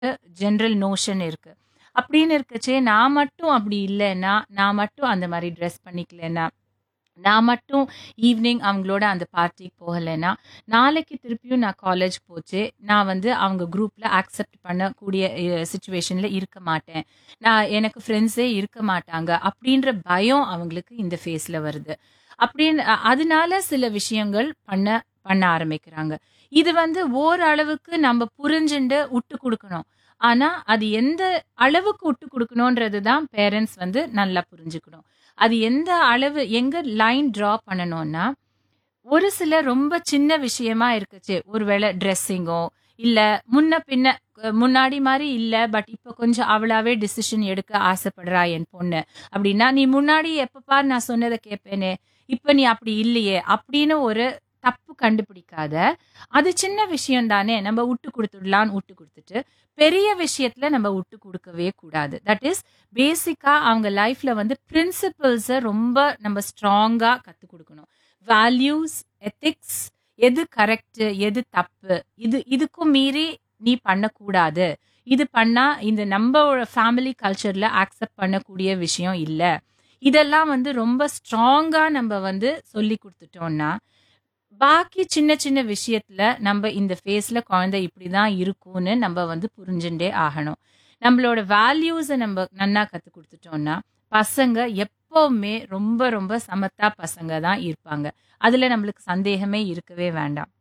General notion இருக்கு. அப்படின்னு இருக்கச்சே, நான் மட்டும் அப்படி இல்லன்னா, நான் மட்டும் அந்த மாரி ட்ரெஸ் பண்ணிக்கலன்னா, நான் மட்டும் ஈவ்னிங் அவங்களோட அந்த பார்ட்டிக்கு போகலன்னா, நாளைக்கு திருப்பியும் நான் காலேஜ் போச்சு, நான் வந்து அவங்க குரூப்ல அக்செப்ட் பண்ணக்கூடிய எ சிச்சுவேஷன்ல இருக்க மாட்டேன். நான் எனக்கு ஃப்ரெண்ட்ஸே இருக்க மாட்டாங்க. அப்படின்ற பயம் அவங்களுக்கு இந்த ஃபேஸ்ல வருது. அப்படின்னு அ அதனால சில விஷயங்கள் பண்ண பண்ண ஆரம்பிக்கிறாங்க. இது வந்து ஓரளவுக்கு நம்ப புரிஞ்சுண்டு உட்டு குடுக்கணும். ஆனா, அது எந்த அளவுக்கு உட்டு குடுக்கணுன்றது தான் பேரண்ட்ஸ் வந்து நல்லா புரிஞ்சுக்கணும். அது எந்த அளவு எங்க லைன் ட்ரா பண்ணணும்னா, ஒரு சில ரொம்ப சின்ன விஷயமா இருக்கச்சு. ஒருவேள ட்ரெஸ்ஸிங்கோ, இல்ல முன்ன பின்ன அ முன்னாடி மாரி இல்ல. பட் இப்ப கொஞ்சம் அவளாவே டிசிஷன் எடுக்க ஆசைப்படுறா என் பொண்ணு. அப்படின்னா, "நீ முன்னாடி எப்ப பாரு நான் சொன்னத கேட்பேனே, இப்ப நீ அப்படி இல்லையே." அப்படின்னு ஒரு தப்பு கண்டுபிடிக்காத, அது சின்ன விஷயம் தானே, நம்ப உட்டு குடுத்துடலான்னு உட்டு குடுத்துட்டு, பெரிய விஷயத்துல நம்ம உட்டு குடுக்கவே கூடாது. தட் இஸ் பேசிக்கா அவங்க லைஃப்ல வந்து பிரின்சிபிள்ஸ ரொம்ப நம்ம ஸ்ட்ராங்கா கத்துக் குடுக்கணும். வேல்யூஸ், எத்திக்ஸ் எது கரெக்ட்டு, எது தப்பு, இது இதுக்கும் மீறி நீ பண்ணக்கூடாது. இது பண்ணா இந்த நம்பளோட ஃபேமிலி கல்ச்சர்ல அக்செப்ட் பண்ணக்கூடிய விஷயம் இல்ல. இதெல்லாம் வந்து ரொம்ப ஸ்ட்ராங்கா நம்ப வந்து சொல்லிக் குடுத்துட்டோம்னா, பாக்கி சின்ன சின்ன விஷயத்துல நம்ப இந்த ஃபேஸ்ல குழந்தை இப்படிதான் இருக்கும்னு நம்ப வந்து புரிஞ்சுண்டே ஆகணும். நம்மளோட வேல்யூஸ நம்ப நன்னா கத்துக் குடுத்துட்டோம்னா, பசங்க எப்பவுமே ரொம்ப ரொம்ப சமத்தா பசங்க தான் இருப்பாங்க. அதுல நம்மளுக்கு சந்தேகமே இருக்கவே வேண்டாம்.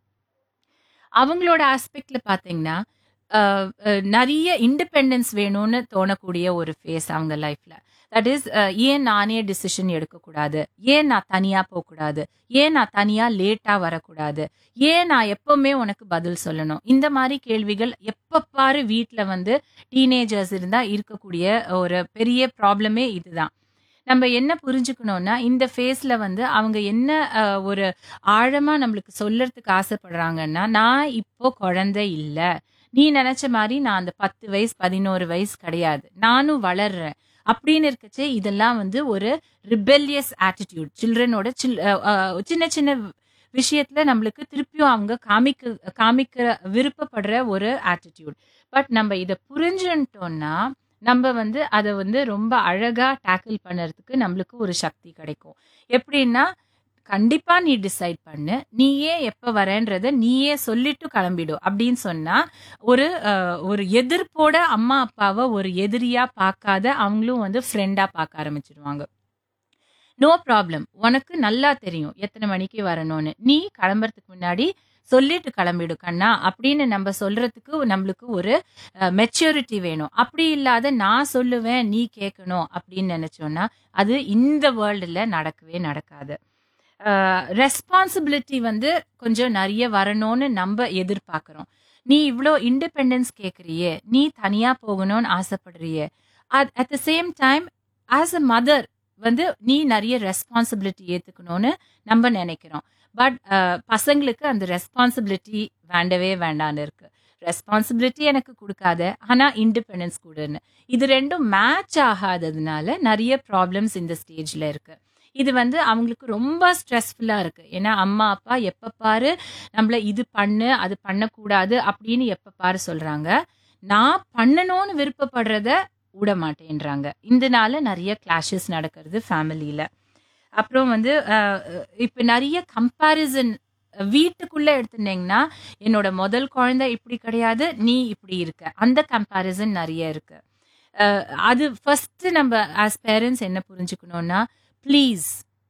அவங்களோட ஆஸ்பெக்ட்ல பார்த்தீங்கன்னா, அ அ நெறைய இண்டிபெண்டன்ஸ் வேணும்னு தோணக்கூடிய ஒரு ஃபேஸ் அவங்க லைஃப்ல. தட் இஸ் அ ஏன் நானே டிசிஷன் எடுக்கக்கூடாது? ஏன் நான் தனியா போக்கூடாது? ஏன் நான் தனியா லேட்டா வரக்கூடாது? ஏன் நான் எப்பவுமே உனக்கு பதில் சொல்லணும்? இந்த மாரி கேள்விகள் எப்ப பாரு வீட்ல வந்து டீனேஜர்ஸ் இருந்தா இருக்கக்கூடிய ஒரு பெரிய ப்ராப்ளமே இதுதான். நம்ப என்ன புரிஞ்சுக்கணும்னா, இந்த ஃபேஸ்ல வந்து அவங்க என்ன அ ஒரு ஆழமா நம்மளுக்கு சொல்லறதுக்கு ஆசைப்படுறாங்கன்னா, "நான் இப்போ குழந்தை இல்ல. நீ நெனச்ச மாரி நான் அந்த 10 வயசு, 11 வயசு கிடையாது. நானும் வளர்றேன்." அப்படின்னு இருக்கச்சே, இதெல்லாம் வந்து ஒரு ரிபெல்லியஸ் ஆட்டிட்யூட். சில்ட்ரனோட சில் அ அ சின்ன சின்ன விஷயத்துல நம்மளுக்கு திருப்பியும் அவங்க காமிக்க காமிக்க விருப்பப்படுற ஒரு ஆட்டிட்யூட். பட் நம்ப இத புரிஞ்சுன்ட்டோம்னா, நம்ப வந்து அத வந்து ரொம்ப அழகா டேக்கிள் பண்ணறதுக்கு நம்மளுக்கு ஒரு சக்தி கிடைக்கும். எப்படின்னா, "கண்டிப்பா நீ டிசைட் பண்ணு. நீயே எப்ப வரேன்றத நீயே சொல்லிட்டு கிளம்பிடு." அப்படின்னு சொன்னா, ஒரு அ ஒரு எதிர்ப்போட அம்மா, அப்பாவ ஒரு எதிரியா பார்க்காத அவங்களும் வந்து ஃப்ரெண்டா பார்க்க ஆரம்பிச்சுருவாங்க. "No problem. உனக்கு நல்லா தெரியும் எத்தன மணிக்கு வரணும்னு. நீ கிளம்புறதுக்கு முன்னாடி சொல்லிட்டு கிளம்பிடு கண்ணா." அப்படின்னு நம்ப சொல்றதுக்கு நம்மளுக்கு ஒரு அ மெச்சூரிட்டி வேணும். அப்படி இல்லாத நான் சொல்லுவேன், நீ கேட்கணும் அப்படின்னு நெனச்சோம்னா, அது இந்த வேர்ல்டுல நடக்கவே நடக்காது. அ ரெஸ்பான்சிபிலிட்டி வந்து கொஞ்சம் நெறைய வரணும்னு நம்ப எதிர்பார்க்கிறோம். "நீ இவ்ளோ இண்டிபெண்டன்ஸ் கேட்கறியே, நீ தனியா போகணும்னு ஆசைப்படுறியே." At at the same time as a mother வந்து நீ நெறைய ரெஸ்பான்சிபிலிட்டி ஏத்துக்கணும்னு நம்ப நெனைக்கிறோம். பட் அ பசங்களுக்கு அந்த ரெஸ்பான்சிபிலிட்டி வேண்டவே வேண்டான்னு இருக்கு. ரெஸ்பான்சிபிலிட்டி எனக்கு குடுக்காத, ஆனா இண்டிபெண்டன்ஸ் குடுன்னு. இது 2ம் மேட்ச் ஆகாததுனால நெறைய ப்ராப்ளம்ஸ் இந்த ஸ்டேஜ்ல இருக்கு. இது வந்து அவங்களுக்கு ரொம்ப ஸ்ட்ரெஸ்ஃபுல்லா இருக்கு. ஏன்னா, அம்மா, அப்பா எப்ப பாரு நம்மள இது பண்ணு, அது பண்ணக்கூடாது அப்படின்னு எப்ப பாரு சொல்றாங்க. நான் பண்ணணும்னு விருப்பப்படுறத உடமாட்டேன்றாங்க. இதனால நெறைய கிளாஷஸ் நடக்கிறது ஃபேமிலில. அப்புறம் வந்து அ இப்ப நெறைய கம்பேரிசன் வீட்டுக்குள்ள எடுத்துட்டீங்கன்னா, "என்னோட முதல் குழந்தை இப்படி கிடையாது. நீ இப்படி இருக்க." அந்த கம்பேரிசன் நெறைய இருக்கு. அ அது ஃபர்ஸ்ட்டு நம்ப ஆஸ் பேரண்ட்ஸ் என்ன புரிஞ்சுக்கணும்னா, ப்ளீஸ்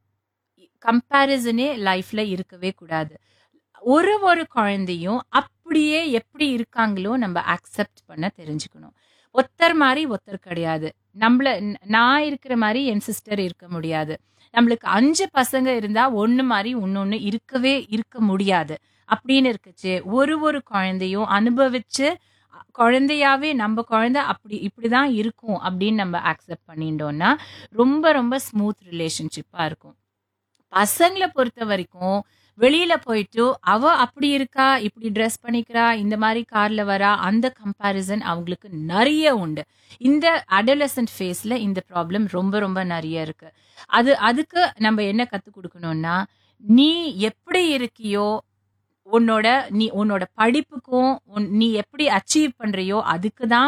கம்பேரிசனே லைஃப்ல இருக்கவே கூடாது. ஒரு ஒரு குழந்தையும் அப்படியே எப்படி இருக்காங்களோ நம்ப அக்செப்ட் பண்ண தெரிஞ்சுக்கணும். ஒருத்தர் மாரி ஒருத்தர் கிடையாது. நம்பள ந நான் இருக்கிற மாரி என் சிஸ்டர் இருக்க முடியாது. நம்மளுக்கு 5 பசங்க இருந்தா, ஒண்ணு மாரி இன்னொன்னு இருக்கவே இருக்க முடியாது. அப்படின்னு இருக்கச்சே, ஒரு ஒரு குழந்தையும் அனுபவிச்சு, அ குழந்தையாவே நம்ப குழந்தை அப்படி இப்படிதான் இருக்கும் அப்படின்னு நம்ம அக்செப்ட் பண்ணிட்டோம்னா, ரொம்ப ரொம்ப ஸ்மூத் ரிலேஷன்ஷிப்பா இருக்கும். பசங்கள பொறுத்தவரைக்கும், வெளியில போயிட்டு, "அவ அப்படி இருக்கா, இப்படி ட்ரெஸ் பண்ணிக்கிறா, இந்த மாரி கார்ல வரா." அந்த கம்பேரிசன் அவங்களுக்கு நெறைய உண்டு. இந்த அடாலசன்ட் ஃபேஸ்ல இந்த ப்ராப்ளம் ரொம்ப ரொம்ப நெறைய இருக்கு. அது அதுக்கு நம்ப என்ன கத்துக் குடுக்கணும்னா, "நீ எப்படி இருக்கியோ, உன்னோட நீ உன்னோட படிப்புக்கும் உன் நீ எப்படி அச்சீவ் பண்றியோ அதுக்கு தான்